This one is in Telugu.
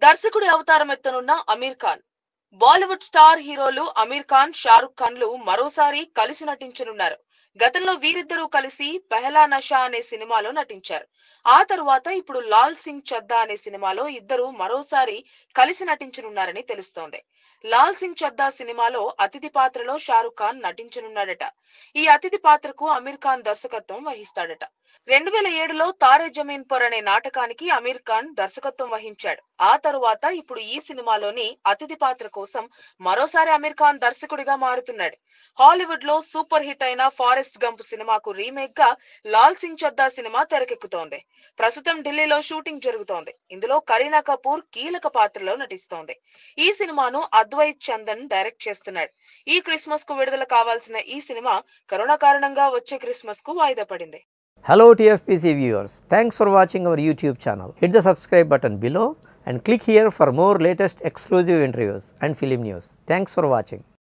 దర్శకుడి అవతారం ఎత్తనున్న అమీర్ ఖాన్ బాలీవుడ్ స్టార్ హీరోలు అమీర్ ఖాన్ షారుఖ్ ఖాన్లు మరోసారి కలిసి నటించనున్నారు గతంలో వీరిద్దరూ కలిసి పెహలా నషా అనే సినిమాలో నటించారు ఆ తరువాత ఇప్పుడు లాల్ సింగ్ చద్దా అనే సినిమాలో ఇద్దరు మరోసారి కలిసి నటించనున్నారని తెలుస్తోంది లాల్ సింగ్ చద్దా సినిమాలో అతిథి పాత్రలో షారుఖ్ ఖాన్ నటించనున్నాడట ఈ అతిథి పాత్రకు అమీర్ ఖాన్ దర్శకత్వం వహిస్తాడట రెండు వేల ఏడులో తారే జమీన్ పర్ అనే నాటకానికి అమీర్ ఖాన్ దర్శకత్వం వహించాడు ఆ తరువాత ఇప్పుడు ఈ సినిమాలోని అతిథి పాత్ర కోసం మరోసారి అమీర్ ఖాన్ దర్శకుడిగా మారుతున్నాడు హాలీవుడ్ లో సూపర్ హిట్ అయిన ఫారెస్ట్ గంప్ సినిమాకు రీమేక్ గా లాల్ సింగ్ చద్దా సినిమా తెరకెక్కుతోంది ప్రస్తుతం ఢిల్లీలో షూటింగ్ జరుగుతోంది ఇందులో కరీనా కపూర్ కీలక పాత్రలో నటిస్తోంది ఈ సినిమాను అద్వైత్ చందన్ డైరెక్ట్ చేస్తున్నాడు ఈ క్రిస్మస్ కు విడుదల కావాల్సిన ఈ సినిమా కరోనా కారణంగా వచ్చే క్రిస్మస్ కు వాయిదా పడింది Hello TFPC viewers, thanks for watching our YouTube channel. Hit the subscribe button below and click here for more latest exclusive interviews and film news. Thanks for watching.